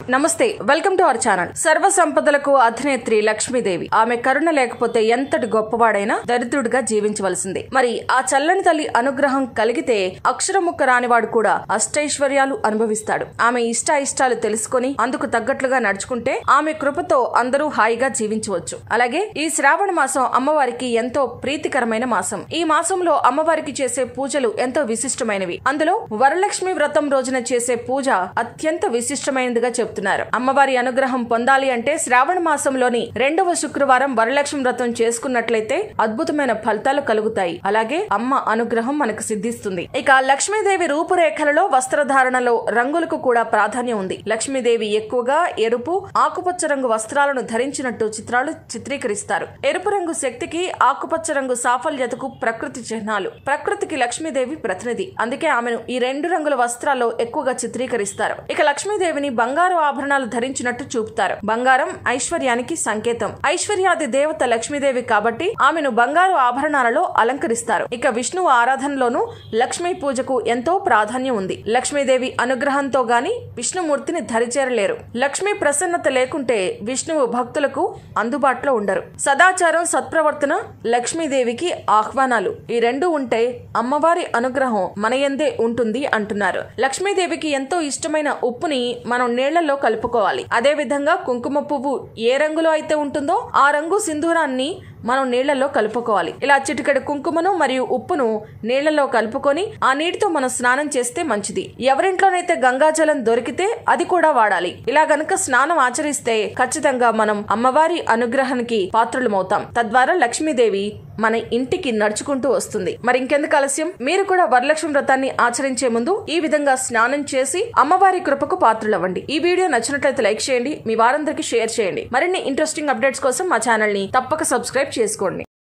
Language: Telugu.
నమస్తే వెల్కమ్ టు అవర్ ఛానల్ సర్వ సంపదలకు అధినేత్రి లక్ష్మీదేవి ఆమె కరుణ లేకపోతే ఎంతటి గొప్పవాడైనా దరిద్రుడిగా జీవించవలసిందే మరి ఆ చల్లని తల్లి అనుగ్రహం కలిగితే అక్షరముక్క రానివాడు కూడా అష్టైశ్వర్యాలు అనుభవిస్తాడు ఆమె ఇష్ట ఇష్టాలు తెలుసుకొని అందుకు తగ్గట్లుగా నడుచుకుంటే ఆమె కృపతో అందరూ హాయిగా జీవించవచ్చు అలాగే ఈ శ్రావణ మాసం అమ్మవారికి ఎంతో ప్రీతికరమైన మాసం ఈ మాసంలో అమ్మవారికి చేసే పూజలు ఎంతో విశిష్టమైనవి అందులో వరలక్ష్మి వ్రతం రోజున చేసే పూజ అత్యంత విశిష్టమైనదిగా చెప్తున్నారు అమ్మవారి అనుగ్రహం పొందాలి అంటే శ్రావణ మాసంలోని రెండవ శుక్రవారం వరలక్ష్మి వ్రతం చేసుకున్నట్లయితే అద్భుతమైన ఫలితాలు కలుగుతాయి అలాగే అమ్మ అనుగ్రహం మనకు సిద్ధిస్తుంది ఇక లక్ష్మీదేవి రూపురేఖలలో వస్త్రధారణలో రంగులకు కూడా ప్రాధాన్యం ఉంది లక్ష్మీదేవి ఎక్కువగా ఎరుపు ఆకుపచ్చ రంగు వస్త్రాలను ధరించినట్టు చిత్రాలు చిత్రీకరిస్తారు ఎరుపు రంగు శక్తికి ఆకుపచ్చ రంగు సాఫల్యతకు ప్రకృతి చిహ్నాలు ప్రకృతికి లక్ష్మీదేవి ప్రతినిధి అందుకే ఆమెను ఈ రెండు రంగుల వస్త్రాల్లో ఎక్కువగా చిత్రీకరిస్తారు ఇక లక్ష్మీదేవిని బంగారు ఆభరణాలు ధరించినట్టు చూపుతారు బంగారం ఐశ్వర్యానికి సంకేతం ఐశ్వర్యాది దేవత లక్ష్మీదేవి కాబట్టి ఆమెను బంగారు ఆభరణాలలో అలంకరిస్తారు ఇక విష్ణువు ఆరాధనలోనూ లక్ష్మీ పూజకు ఎంతో ప్రాధాన్యం ఉంది లక్ష్మీదేవి అనుగ్రహంతో గాని విష్ణుమూర్తిని ధరిచేరలేరు లక్ష్మీ ప్రసన్నత లేకుంటే విష్ణువు భక్తులకు అందుబాటులో ఉండరు సదాచారం సత్ప్రవర్తన లక్ష్మీదేవికి ఆహ్వానాలు ఈ రెండు ఉంటే అమ్మవారి అనుగ్రహం మనయందే ఉంటుంది అంటున్నారు లక్ష్మీదేవికి ఎంతో ఇష్టమైన ఉప్పుని మనం నీళ్లలో కలుపుకోవాలి అదే విధంగా కుంకుమ పువ్వు ఏ రంగులో అయితే ఉంటుందో ఆ రంగు సింధూరాన్ని మనం నీళ్లలో కలుపుకోవాలి ఇలా చిటికెడు కుంకుమను మరియు ఉప్పును నీళ్లలో కలుపుకొని ఆ నీటితో మనం స్నానం చేస్తే మంచిది ఎవరింట్లోనైతే గంగాజలం దొరికితే అది కూడా వాడాలి ఇలా గనుక స్నానం ఆచరిస్తే ఖచ్చితంగా మనం అమ్మవారి అనుగ్రహానికి పాత్రులమవుతాం తద్వారా లక్ష్మీదేవి మన ఇంటికి నడుచుకుంటూ వస్తుంది మరి ఇంకెందుకు ఆలస్యం మీరు కూడా వరలక్ష్మి వ్రతాన్ని ఆచరించే ముందు ఈ విధంగా స్నానం చేసి అమ్మవారి కృపకు పాత్రులవ్వండి ఈ వీడియో నచ్చినట్లయితే లైక్ చేయండి మీ వారందరికీ షేర్ చేయండి మరిన్ని ఇంట్రెస్టింగ్ అప్డేట్స్ కోసం మా ఛానల్ ని తప్పక సబ్స్క్రైబ్ చేసుకోండి